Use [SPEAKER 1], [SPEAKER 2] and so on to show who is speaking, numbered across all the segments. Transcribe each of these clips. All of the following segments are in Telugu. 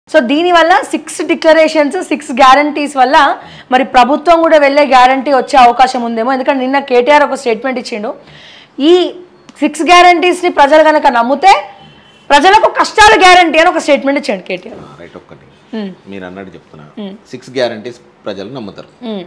[SPEAKER 1] సో దీనివల్ల సిక్స్ డిక్లరేషన్స్ సిక్స్ గ్యారంటీస్ వల్ల మరి ప్రభుత్వం కూడా వెళ్ళే గ్యారంటీ వచ్చే అవకాశం ఉందేమో ఎందుకంటే నిన్న కేటీఆర్ ఒక స్టేట్మెంట్ ఇచ్చిండు ఈ సిక్స్ గ్యారంటీస్ని ప్రజలు కనుక నమ్మితే ప్రజలకు కష్టాలు గ్యారంటీ అని ఒక స్టేట్మెంట్ ఇచ్చాడు కేటీఆర్
[SPEAKER 2] రైట్ ఒక్కటి మీరు అన్నట్టు చెప్తున్నా సిక్స్ గ్యారంటీస్ ప్రజలు నమ్ముతారు
[SPEAKER 1] ఉమ్,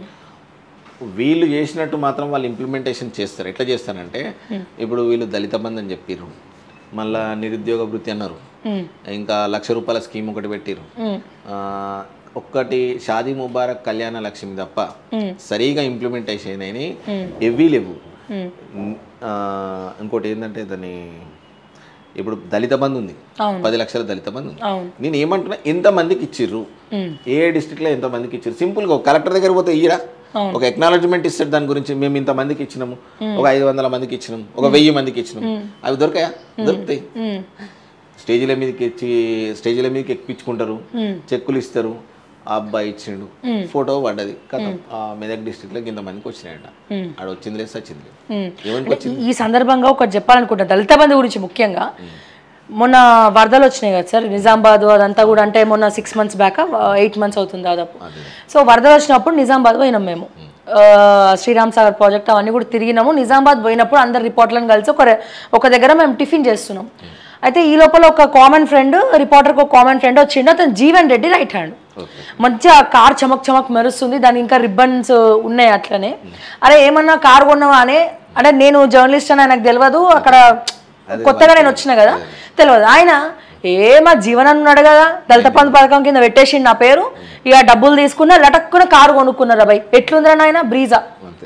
[SPEAKER 2] వీళ్ళు చేసినట్టు మాత్రం వాళ్ళు ఇంప్లిమెంటేషన్ చేస్తారు ఎట్లా చేస్తారంటే ఇప్పుడు వీళ్ళు దళిత బంధు అని చెప్పిర్రు మళ్ళా నిరుద్యోగ వృత్తి అన్నారు
[SPEAKER 1] ఉమ్,
[SPEAKER 2] ఇంకా లక్ష రూపాయల స్కీమ్ ఒకటి పెట్టిర్రు
[SPEAKER 1] ఉమ్,
[SPEAKER 2] ఆ, ఒక్కటి షాదీ ముబారక్ కళ్యాణ లక్ష్మి తప్ప సరిగా ఇంప్లిమెంటేషన్ అయినాయి ఎవ్వీ లేవు
[SPEAKER 1] ఉమ్,
[SPEAKER 2] ఆ, ఇంకోటి ఏంటంటే దాన్ని ఇప్పుడు దళిత బంధు ఉంది
[SPEAKER 1] అవును.
[SPEAKER 2] పది లక్షల దళిత బంధు ఉంది
[SPEAKER 1] అవును
[SPEAKER 2] నేను ఏమంటున్నా ఎంతమందికి ఇచ్చిర్రు
[SPEAKER 1] ఉమ్,
[SPEAKER 2] ఏ డిస్ట్రిక్ట్లో ఎంతమందికి ఇచ్చారు సింపుల్గా ఒక కలెక్టర్ దగ్గర పోతే ఇయ్యరా
[SPEAKER 1] అవును.
[SPEAKER 2] ఒక ఎక్నాలజ్మెంట్ ఇస్తాడు దాని గురించి మేము ఇంతమందికి ఇచ్చినాము ఒక ఐదు వందల మందికి ఇచ్చినాము ఒక వెయ్యి మందికి ఇచ్చినాము అవి దొరకాయా దొరుకుతాయి
[SPEAKER 1] ఉమ్,
[SPEAKER 2] స్టేజీల మీదకి ఎక్కి స్టేజీల మీదకి ఎక్కించుకుంటారు
[SPEAKER 1] ఉమ్,
[SPEAKER 2] చెక్కులు ఇస్తారు ఆ అబ్బాయి ఇచ్చిండు ఫోటో పడ్డది కథ ఆ మెదక్ డిస్ట్రిక్ట్లో ఇంతమందికి వచ్చినాయంట
[SPEAKER 1] ఉమ్.
[SPEAKER 2] ఆడ వచ్చింది లేదు సచ్చింది లేదు
[SPEAKER 1] ఉమ్.
[SPEAKER 2] ఎవరికి
[SPEAKER 1] అంటే ఈ- ఈ సందర్భంగా ఒకటి చెప్పాలనుకుంటా దళిత బంధు గురించి ముఖ్యంగా మొన్న వరదలు వచ్చినాయి కదా సార్ నిజామాబాద్ అదంతా కూడా అంటే మొన్న six months back eight months అవుతుంది దాదాపు సో వరదలు వచ్చినప్పుడు నిజామాబాద్ పోయినాం మేము ఆ, శ్రీరామ్ సాగర్ ప్రాజెక్ట్ అవన్నీ కూడా తిరిగినాము నిజామాబాద్ పోయినప్పుడు అందరు రిపోర్టర్లను కలిసి ఒక ఒక దగ్గర మేము టిఫిన్ చేస్తున్నాం అయితే ఈ లోపల ఒక కామన్ ఫ్రెండ్ రిపోర్టర్కి ఒక కామన్ ఫ్రెండ్ వచ్చిండు అతను Jeevan Reddy right hand
[SPEAKER 2] okay
[SPEAKER 1] మంచిగా కార్ చమక్ చమక్ మెరుస్తుంది దానికి ఇంకా రిబ్బన్స్ ఉన్నాయి అట్లనే అరే ఏమన్నా కార్ కొన్నావా అని అంటే నేను జర్నలిస్ట్ అని ఆయనకు తెలియదు అక్కడ కొత్తగా నేను వచ్చిన కదా తెలియదు ఆయన ఏమా జీవనం ఉన్నాడు కదా దళిత బంధు పథకం కింద పెట్టేసిండు నా పేరు ఇక డబ్బులు తీసుకున్నా లటక్కున కారు కొనుక్కున్నారు అబ్బాయి ఎట్లుందిరా నాయన బ్రీజా
[SPEAKER 2] అంతే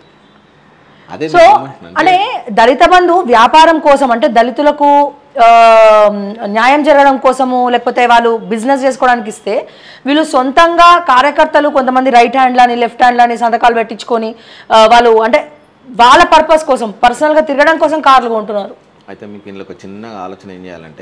[SPEAKER 2] అదే
[SPEAKER 1] సో
[SPEAKER 2] నేను ఏమంటున్నాను.
[SPEAKER 1] అంటే దళిత బంధు వ్యాపారం కోసం అంటే దళితులకు ఆ, న్యాయం జరగడం కోసము లేకపోతే వాళ్ళు బిజినెస్ చేసుకోవడానికి ఇస్తే వీళ్ళు సొంతంగా కార్యకర్తలు కొంతమంది రైట్ హ్యాండ్లని లెఫ్ట్ హ్యాండ్లని సంతకాలు పెట్టించుకొని ఆ, వాళ్ళు అంటే వాళ్ళ పర్పస్ కోసం పర్సనల్గా తిరగడం కోసం కార్లు కొంటున్నారు
[SPEAKER 2] అయితే మీకు ఇందులో ఒక చిన్న ఆలోచన ఏం చేయాలంటే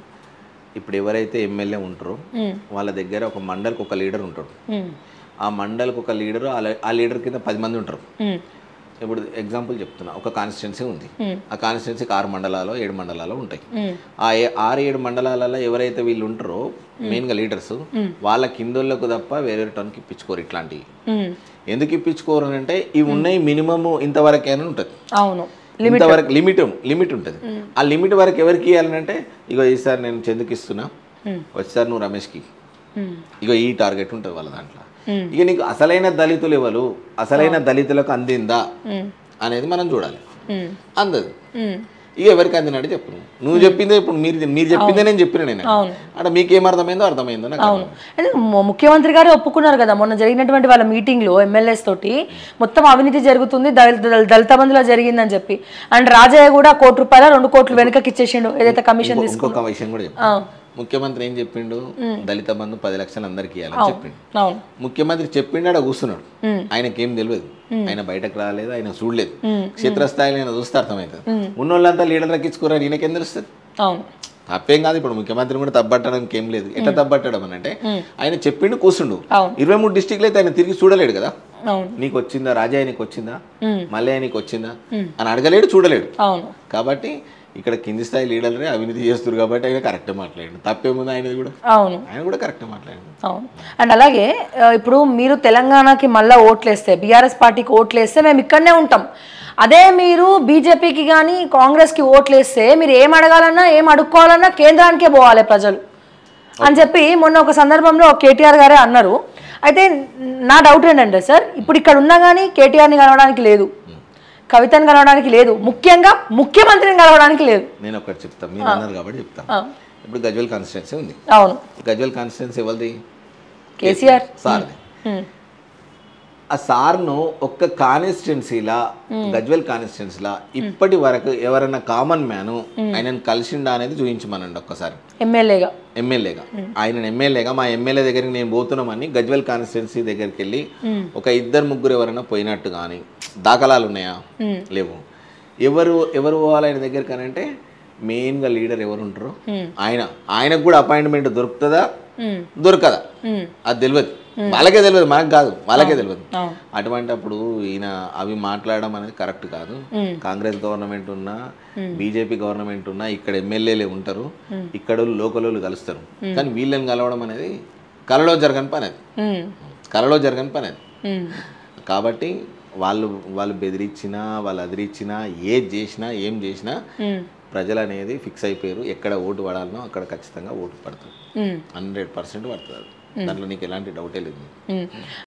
[SPEAKER 2] ఇప్పుడు ఎవరైతే ఎమ్మెల్యే ఉంటారో వాళ్ళ దగ్గర ఒక మండలికి ఒక లీడర్ ఉంటాడు
[SPEAKER 1] ఉమ్,
[SPEAKER 2] ఆ మండలికి ఒక లీడరు ఆ లీడర్ కింద పది మంది ఉంటారు
[SPEAKER 1] ఉమ్,
[SPEAKER 2] ఇప్పుడు ఎగ్జాంపుల్ చెప్తున్నా ఒక కాన్స్టిట్యున్సీ ఉంది ఆ కాన్స్టిట్యున్సీకి ఆరు మండలాలు ఏడు మండలాలు ఉంటాయి
[SPEAKER 1] ఉమ్,
[SPEAKER 2] ఆ ఏ- ఆరు ఏడు మండలాలలో ఎవరైతే వీళ్ళు ఉంటారో మెయిన్గా లీడర్స్ వాళ్ళ కిందోళ్ళకు తప్ప వేరే టర్న్కి ఇప్పించుకోరు ఇట్లాంటివి
[SPEAKER 1] ఉమ్,
[SPEAKER 2] ఎందుకు ఇప్పించుకోరు అని అంటే ఇవి ఉన్నాయి మినిమమ్ ఇంతవరకైనా ఉంటుంది
[SPEAKER 1] అవును
[SPEAKER 2] ఇంతవరకు లిమిట్ లిమిట్ ఉంటుంది ఆ లిమిట్ వరకు ఎవరికి ఇవ్వాలంటే ఇగో ఈసారి నేను చందుకి ఇస్తున్నా వచ్చేసారి నువ్వు రమేష్కి
[SPEAKER 1] ఉమ్,
[SPEAKER 2] ఇగో ఈ టార్గెట్ ఉంటుంది వాళ్ళ దాంట్లో
[SPEAKER 1] Hmm.
[SPEAKER 2] ఇక నీకు అసలైన దళితులు ఎవరు అసలైన దళితులకు అందిందా
[SPEAKER 1] ఉమ్,
[SPEAKER 2] అనేది మనం చూడాలి
[SPEAKER 1] ఉమ్,
[SPEAKER 2] అందదు
[SPEAKER 1] ఉమ్,
[SPEAKER 2] ఇక ఎవరికి అందినట్టు చెప్పు నువ్వు. నువ్వు చెప్పిందే ఇప్పుడు మీరు మీరు చెప్పిందే నేను చెప్పిన నేను
[SPEAKER 1] అవును.
[SPEAKER 2] అంటే మీకు ఏం అర్థమైందో అర్థమైందో నాకు
[SPEAKER 1] అవును అయితే ము- ముఖ్యమంత్రి గారు ఒప్పుకున్నారు కదా మొన్న జరిగినటువంటి వాళ్ళ మీటింగ్ లో ఎమ్మెల్యేస్ తోటి మొత్తం అవినీతి జరుగుతుంది దళిత దళ- దళిత బంధులో జరిగిందని చెప్పి అండ్ రాజయ్య కూడా కోటి రూపాయల రెండు కోట్లు వెనకకి ఇచ్చేసిండు ఏదైతే కమిషన్
[SPEAKER 2] ఇంకో-
[SPEAKER 1] తీసుకు
[SPEAKER 2] ఇంకొక విషయం కూడా చెప్పు
[SPEAKER 1] ఆ,
[SPEAKER 2] ముఖ్యమంత్రి ఏం చెప్పిండు దళిత బంధు పది లక్షలు అందరికి ఇవ్వాలని చెప్పిండు
[SPEAKER 1] అవును
[SPEAKER 2] ముఖ్యమంత్రి చెప్పిండు ఆడ కూర్చున్నాడు ఆయనకేం తెలియదు ఆయన బయటకు రాలేదు ఆయన చూడలేదు క్షేత్రస్థాయిలో ఆయన చూస్తే అర్థమవుతుంది ఉన్నోళ్ళంతా లీడర్ ఎక్కించుకోరా ఈయనకేం తెలుస్తుంది
[SPEAKER 1] అవును
[SPEAKER 2] తప్పేం కాదు ఇప్పుడు ముఖ్యమంత్రిని కూడా తప్పట్టడానికి ఏం లేదు ఎట్లా తప్పట్టడం అని అంటే ఆయన చెప్పిండు కూర్చుండు
[SPEAKER 1] అవును.
[SPEAKER 2] ఇరవై మూడు డిస్టిక్లు అయితే ఆయన తిరిగి చూడలేడు కదా
[SPEAKER 1] అవును
[SPEAKER 2] నీకు వచ్చిందా రాజా నీకు వచ్చిందా
[SPEAKER 1] ఉమ్,
[SPEAKER 2] మళ్ళీ నీకు వచ్చిందా అని అడగలేడు చూడలేడు
[SPEAKER 1] అవును
[SPEAKER 2] కాబట్టి ఇక్కడ కింది స్థాయి లీడర్లే అవినీతి చేస్తారు కాబట్టి ఆయన కరెక్టే మాట్లాడండి తప్పేముంది ఆయనది కూడా
[SPEAKER 1] అవును
[SPEAKER 2] ఆయన కూడా కరెక్టే మాట్లాడండి
[SPEAKER 1] అవును అండ్ అలాగే ఆ, ఇప్పుడు మీరు తెలంగాణకి మళ్ళీ ఓట్లేస్తే బీఆర్ఎస్ పార్టీకి ఓట్లేస్తే మేము ఇక్కడనే ఉంటాం అదే మీరు బీజేపీకి కానీ కాంగ్రెస్కి ఓట్లేస్తే మీరు ఏం అడగాలన్నా ఏం అడుక్కోవాలన్నా కేంద్రానికే పోవాలి ప్రజలు అని చెప్పి మొన్న ఒక సందర్భంలో కేటీఆర్ గారే అన్నారు అయితే నా డౌట్ ఏంటంటే సార్ ఇప్పుడు ఇక్కడ ఉన్నా కానీ కేటీఆర్ని కలవడానికి లేదు కవితని కలవడానికి లేదు ముఖ్యంగా ముఖ్యమంత్రిని కలవడానికి లేదు
[SPEAKER 2] నేను ఒకటి చెప్తాను మీరు అన్నారు కాబట్టి చెప్తాను
[SPEAKER 1] ఆ,
[SPEAKER 2] ఇప్పుడు గజ్వల్ కాన్స్టిట్యున్సీ ఉంది
[SPEAKER 1] అవును
[SPEAKER 2] గజ్వల్ కాన్స్టిట్యున్సీ ఎవరిది
[SPEAKER 1] కేసీఆర్
[SPEAKER 2] సార్ది
[SPEAKER 1] ఉమ్,
[SPEAKER 2] ఆ సార్ను ఒక్క కాన్స్టిట్యున్సీలా గజ్వెల్ కాన్స్టిట్యున్సీలా ఇప్పటి వరకు ఎవరైనా కామన్ మ్యాన్ ఆయనను కలిసిండా అనేది చూపించమనండి ఒక్కసారి
[SPEAKER 1] ఎమ్మెల్యేగా
[SPEAKER 2] ఎమ్మెల్యేగా ఆయన ఎమ్మెల్యేగా మా ఎమ్మెల్యే దగ్గరికి నేను పోతున్నామని గజ్వెల్ కాన్స్టిట్యున్సీ దగ్గరికి వెళ్ళి ఒక ఇద్దరు ముగ్గురు ఎవరైనా పోయినట్టు కానీ దాఖలాలు ఉన్నాయా లేవు ఎవరు ఎవరు పోవాలి ఆయన దగ్గరికి అని అంటే మెయిన్గా లీడర్ ఎవరు ఉంటారో ఆయన ఆయనకు కూడా అపాయింట్మెంట్ దొరుకుతుందా
[SPEAKER 1] ఉమ్,
[SPEAKER 2] దొరకదా
[SPEAKER 1] ఉమ్,
[SPEAKER 2] అది తెలియదు వాళ్ళకే తెలియదు మనకు కాదు వాళ్ళకే తెలియదు
[SPEAKER 1] అవును
[SPEAKER 2] అటువంటి అప్పుడు ఈయన అవి మాట్లాడడం అనేది కరెక్ట్ కాదు
[SPEAKER 1] మ్మ్.
[SPEAKER 2] కాంగ్రెస్ గవర్నమెంట్ ఉన్నా బీజేపీ గవర్నమెంట్ ఉన్నా ఇక్కడ ఎమ్మెల్యేలే ఉంటారు ఇక్కడ లోకల్ వాళ్ళు కలుస్తారు కానీ వీళ్ళని కలవడం అనేది కలలో జరగని పని అది
[SPEAKER 1] ఉమ్,
[SPEAKER 2] కలలో జరగని పని అది
[SPEAKER 1] ఉమ్,
[SPEAKER 2] కాబట్టి వాళ్ళు వాళ్ళు బెదిరించినా వాళ్ళు అదిరించినా ఏది చేసినా ఏం చేసినా
[SPEAKER 1] ఉమ్,
[SPEAKER 2] ప్రజలు అనేది ఫిక్స్ అయిపోయారు ఎక్కడ ఓటు పడాలనో అక్కడ ఖచ్చితంగా ఓటు పడుతుంది
[SPEAKER 1] ఉమ్,
[SPEAKER 2] హండ్రెడ్ పర్సెంట్ పడుతుంది అది దాంట్లో నీకు ఎలాంటి డౌటే లేదు
[SPEAKER 1] ఉమ్.